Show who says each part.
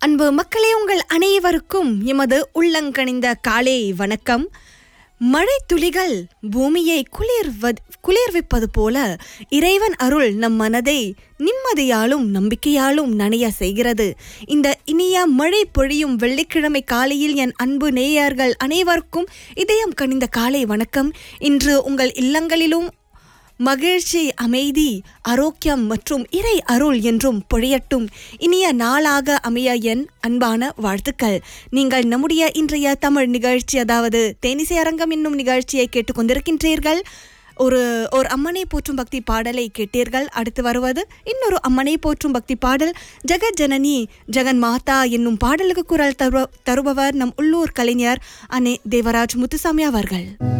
Speaker 1: அன்பு மக்களே உங்கள் அனைவருக்கும் எமது உள்ளங்கணிந்த காலை வணக்கம் மழை துளிகள் பூமியை குளிர்வத் குளிர்விப்பது போல இறைவன் அருள் நம் மனதை நிம்மதியாலும் நம்பிக்கையாலும் நனைய செய்கிறது இந்த இனிய மழை பொழியும் வெள்ளிக்கிழமை காலையில் என் அன்பு நேயர்கள் அனைவருக்கும் இதயம் கனிந்த காலை வணக்கம் இன்று உங்கள் இல்லங்களிலும் மகிழ்ச்சி அமைதி ஆரோக்கியம் மற்றும் இறை அருள் என்றும் பொழியட்டும் இனிய நாளாக அமைய என் அன்பான வாழ்த்துக்கள் நீங்கள் நம்முடைய இன்றைய தமிழ் நிகழ்ச்சி அதாவது தேனிசை அரங்கம் என்னும் நிகழ்ச்சியை கேட்டுக்கொண்டிருக்கின்றீர்கள் ஒரு ஒரு அம்மனை போற்றும் பக்தி பாடலை கேட்டீர்கள் அடுத்து வருவது இன்னொரு அம்மனை போற்றும் பக்தி பாடல் ஜெகத் ஜனனி ஜெகன் மாதா என்னும் பாடலுக்கு குரல் தருவ தருபவர் நம் உள்ளூர் கலைஞர் அனே தேவராஜ் முத்துசாமி அவர்கள்